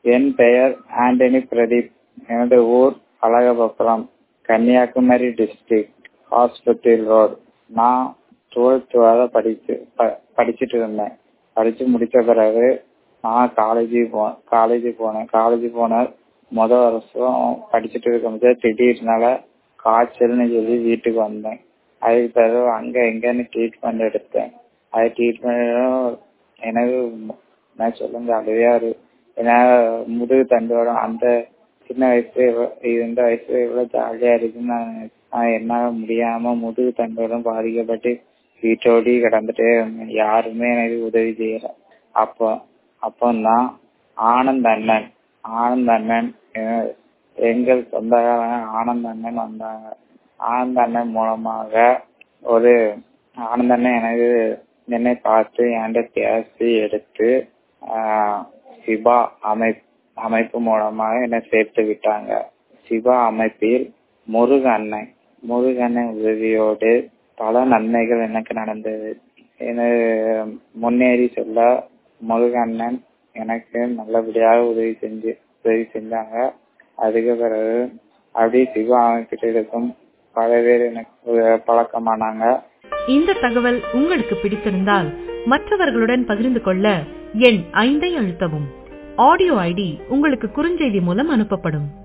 என் பெயர் ஆண்டனி பிரதீப் எனது ஊர் Azhagapuram Kanyakumari district hospital road நான் டுவெல்த் வரை படிச்சு ப- படிச்சுட்டு இருந்தேன் படிச்சு முடிச்ச பிறகு நான் காலேஜ் போ காலேஜ் போனேன் காலேஜ் போன முத வருஷம் படிச்சுட்டு இருக்கும்போது திடீர்னால காய்ச்சல்னு சொல்லி வீட்டுக்கு வந்தேன் அதுக்கு பிறகு அங்க இங்கன்னு ட்ரீட்மெண்ட் எடுத்தேன் அது ட்ரீட்மெண்ட் எனக்கு நான் சொல்லுங்க அழுவையா இருக்கு ஏன்னா முதுகு தண்டோட அந்த சின்ன வயசுல இவ்வ- இந்த வயசுல இவ்வளவு ஜாலியா இருக்குன்னு நான் நான் என்னால முடியாம முதுகு தண்டோடும் பாதிக்கப்பட்டு வீட்டோடி கிடந்துட்டே இருந்தேன் யாருமே எனக்கு உதவி செய்யல அப்போ அப்பந்தான் ஆனந்த் அண்ணன் ஆனந்த் அண்ணன் அஹ், எங்கள் சொந்தக்காரங்க ஆனந்த் அண்ணன் வந்தாங்க ஆனந்த் அண்ணன் மூலமாக ஒரு ஆனந்த் அண்ணன் எனக்கு என்னை பார்த்து என்கிட்ட பேசி எடுத்து ஆஹ், சிபா அமைப்பு அமைப்பு மூலமாக என்னை சேர்த்து விட்டாங்க சிவா அமைப்பில் முருக அண்ணன் முருக அண்ணன் உதவியோடு பல நன்மைகள் எனக்கு நடந்தது எனக்கு முன்னேறி சொல்ல முருக அண்ணன் எனக்கு நல்லபடியாக உதவி செஞ்சு உதவி செஞ்சாங்க அதுக்கு பிறகு அப்படியே சிவா அமைப்பில் இருக்கும் பல பேர் எனக்கு பழக்கமானாங்க இந்த தகவல் உங்களுக்கு பிடித்திருந்தால் மற்றவர்களுடன் பகிர்ந்து கொள்ள எண் ஐந்தை அழுத்தவும் ஆடியோ ஐடி உங்களுக்கு குறுஞ்செய்தி மூலம் அனுப்பப்படும்